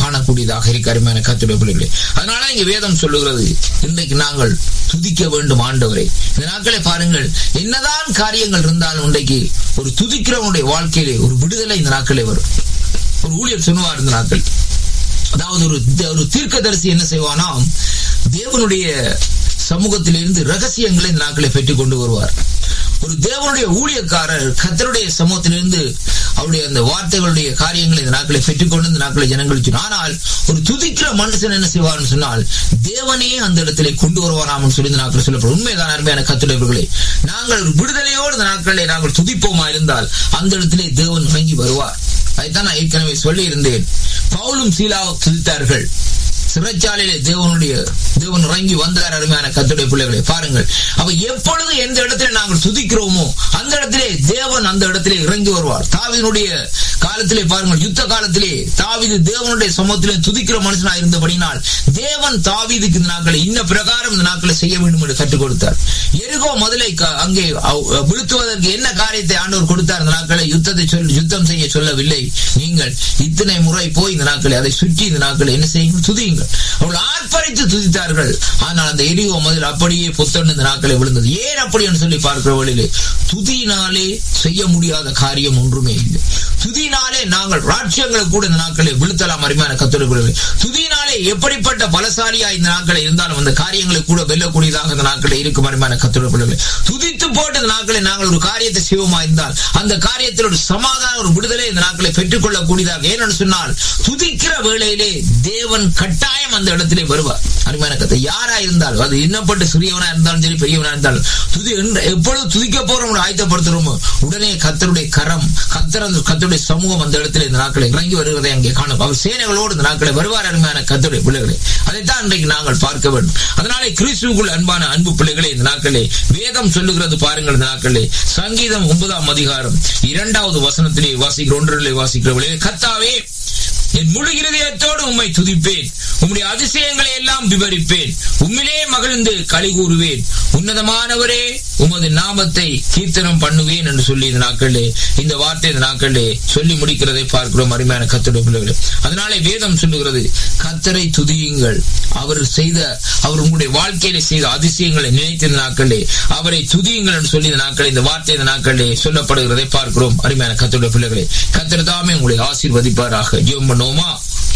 காணக்கூடியதாக இருக்கு அருமையான கத்துடைய பிள்ளைகளே அதனால இங்க வேதம் சொல்லுகிறது இன்றைக்கு நாங்கள் துதிக்க வேண்டும் ஆண்டவரை இந்த நாட்களை பாருங்கள் என்னதான் காரியங்கள் இருந்தாலும் இன்றைக்கு ஒரு துதிக்கிறவனுடைய வாழ்க்கையிலே ஒரு விடுதலை இந்த நாட்களே வரும் ஒரு ஊழியர் சொன்னுவார் இந்த நாட்கள் அதாவது ஒரு ஒரு தீர்க்கதரிசி என்ன செய்வானாம் தேவனுடைய சமூகத்திலிருந்து ரகசியங்களை இந்த நாட்களை பெற்றுக் கொண்டு வருவார் ஒரு தேவனுடைய ஊழியக்காரர் கத்தருடைய சமூகத்திலிருந்து அவருடைய அந்த வார்த்தைகளுடைய காரியங்களை இந்த நாட்களை பெற்றுக்கொண்டு இந்த நாட்களை ஜனங்கள் ஆனால் ஒரு துதிக்கிற மனுஷன் என்ன செய்வார்னு சொன்னால் தேவனே அந்த இடத்திலே கொண்டு வருவாராம் சொல்லி இந்த நாட்கள் சொல்லப்படும் உண்மைதான் அருமையான கத்துடையவர்களே நாங்கள் விடுதலையோடு இந்த நாட்களை நாங்கள் துதிப்போமா இருந்தால் அந்த இடத்திலே தேவன் இறங்கி வருவார் அதைத்தான் நான் ஏற்கனவே சொல்லி இருந்தேன் பவுலும் சீலாவும் துதித்தார்கள் சிறைச்சாலையிலே தேவனுடைய தேவன் இறங்கி வந்தார் அருமையான கத்துடைய பிள்ளைகளை பாருங்கள் அவ எப்பொழுது எந்த இடத்துல நாங்கள் துதிக்கிறோமோ அந்த இடத்திலே தேவன் அந்த இடத்திலே இறங்கி வருவார் தாவினுடைய காலத்திலே பாருங்கள் யுத்த காலத்திலே தாவிது தேவனுடைய சமூகத்திலே துதிக்கிற மனுஷனா இருந்தபடினால் தேவன் தாவிதுக்கு இந்த நாட்களை இன்ன பிரகாரம் இந்த நாட்களை செய்ய வேண்டும் என்று கற்றுக் கொடுத்தார் எருகோ முதலை அங்கே விழுத்துவதற்கு என்ன காரியத்தை ஆண்டவர் கொடுத்தார் இந்த நாட்களை யுத்தத்தை சொல்லி யுத்தம் செய்ய சொல்லவில்லை நீங்கள் இத்தனை முறை போய் இந்த நாட்களை அதை சுற்றி இந்த நாட்களை என்ன செய்யுங்கள் துதியுங்கள் அவள் ஆர்ப்பரித்து துதித்தார்கள் ஆனால் அந்த எரிவோ முதல் அப்படியே புத்தன் இந்த நாட்களை விழுந்தது ஏன் அப்படி என்று சொல்லி பார்க்கிற வழியிலே துதியினாலே செய்ய முடியாத காரியம் ஒன்றுமே இல்லை துதியினாலே நாங்கள் ராட்சியங்களை கூட இந்த நாட்களை விழுத்தலாம் அருமையான கத்தொழில் துதியினாலே எப்படிப்பட்ட பலசாலியா இந்த நாட்களை இருந்தாலும் அந்த காரியங்களை கூட வெல்லக்கூடியதாக இந்த நாட்களை இருக்கும் அருமையான கத்தொழில் துதித்து போட்டு இந்த நாட்களை நாங்கள் ஒரு காரியத்தை செய்வோமா இருந்தால் அந்த காரியத்தில் ஒரு சமாதான ஒரு விடுதலை இந்த நாட்களை பெற்றுக் கொள்ளக்கூடியதாக ஏனென்று சொன்னால் துதிக்கிற வேளையிலே தேவன் கட்டாயம் அந்த இடத்திலே வருவார் அருமையான கத்தை யாரா இருந்தாலும் அது எண்ணப்பட்டு சிறியவனா இருந்தாலும் சரி பெரியவனா இருந்தாலும் துதி எப்பொழுது துதிக்க போறோம் ஆயத்தப்படுத்துறோமோ உடனே கத்தருடைய கரம் கத்தர் அந்த கத்தருடைய சமூகம் அந்த இடத்துல இந்த நாட்களை இறங்கி வருவதை அங்கே காணும் அவர் சேனைகளோடு இந்த நாட்களை வருவார் அருமையான கத்தருடைய பிள்ளைகளை அதைத்தான் இன்றைக்கு நாங்கள் பார்க்க வேண்டும் அதனாலே கிறிஸ்துக்குள் அன்பான அன்பு பிள்ளைகளை இந்த நாட்களே வேதம் சொல்லுகிறது பாருங்கள் இந்த நாட்களே சங்கீதம் ஒன்பதாம் அதிகாரம் இரண்டாவது வசனத்திலே வாசிக்கிற ஒன்றிலே வாசிக்கிற கத்தாவே என் முழு இருதயத்தோடு உம்மை துதிப்பேன் உம்முடைய அதிசயங்களை எல்லாம் விவரிப்பேன் உம்மிலே மகிழ்ந்து களி கூறுவேன் உன்னதமானவரே உமது நாமத்தை கீர்த்தனம் பண்ணுவேன் என்று சொல்லி இந்த நாட்களே இந்த வார்த்தை இந்த நாட்களே சொல்லி முடிக்கிறதை பார்க்கிறோம் அருமையான கத்தருடைய பிள்ளைகளே அதனாலே வேதம் சொல்லுகிறது கத்தரை துதியுங்கள் அவர் செய்த அவர் உங்களுடைய வாழ்க்கையில செய்த அதிசயங்களை நினைத்த நாட்களே அவரை துதியுங்கள் என்று சொல்லி இந்த நாட்களே இந்த வார்த்தை இந்த நாட்களே சொல்லப்படுகிறதை பார்க்கிறோம் அருமையான கத்தருடைய பிள்ளைகளே கத்தர் தாமே உங்களை ஆசீர்வதிப்பாராக ஜெபம் பண்ணுவோமா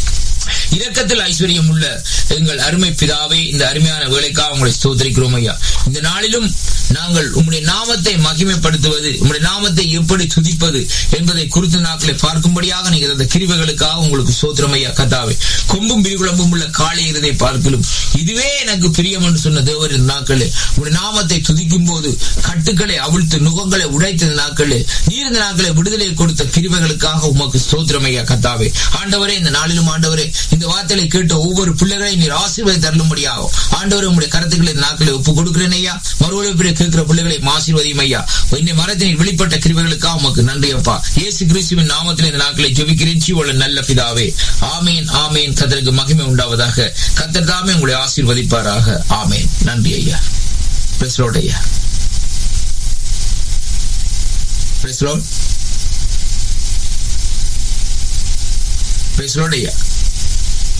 இரக்கத்தில் ஐஸ்வர்யம் உள்ள எங்கள் அருமை பிதாவே இந்த அருமையான வேலைக்காக உங்களை ஸ்தோத்திரிக்கிறோம் ஐயா இந்த நாளிலும் நாங்கள் உங்களுடைய நாமத்தை மகிமைப்படுத்துவது உங்களுடைய நாமத்தை எப்படி துதிப்பது என்பதை குறித்த நாட்களை பார்க்கும்படியாக நீங்கள் அந்த கிரிவுகளுக்காக உங்களுக்கு சோத்திரம் ஐயா கதாவே கொம்பும் பிரிகுளம்பும் உள்ள காலை இருதை பார்க்கலும் இதுவே எனக்கு பிரியம் என்று சொன்ன தேவர் இந்த நாட்களே உங்களுடைய நாமத்தை துதிக்கும் போது கட்டுக்களை அவிழ்த்து நுகங்களை உடைத்த நாட்களே நீர் இந்த நாட்களை விடுதலை கொடுத்த கிரிவுகளுக்காக உமக்கு ஸ்தோத்திரம் ஐயா கத்தாவே ஆண்டவரே இந்த நாளிலும் ஆண்டவரே இந்த வார்த்தைகளை கேட்ட ஒவ்வொரு பிள்ளைகளையும் நீர் ஆசீர்வாதி தரலும்படியாகும் ஆண்டவர் உங்களுடைய கருத்துக்களை இந்த நாட்களை ஒப்புக் கொடுக்கிறேன் ஐயா மறுவழிப்பில் கேட்கிற பிள்ளைகளை ஆசீர்வதியும் ஐயா இன்னை மரத்தினை வெளிப்பட்ட கிருவைகளுக்காக உமக்கு நன்றி அப்பா இயேசு கிறிஸ்துவின் நாமத்தில் இந்த நாட்களை ஜெபிக்கிறேன் ஜீவள நல்ல பிதாவே ஆமேன் ஆமேன் கத்தருக்கு மகிமை உண்டாவதாக கத்தர் தாமே உங்களை ஆசீர்வதிப்பாராக ஆமேன் நன்றி ஐயா பிரஸ்லோட் ஐயா பிரஸ்லோட் பிரஸ்லோட் ஐயா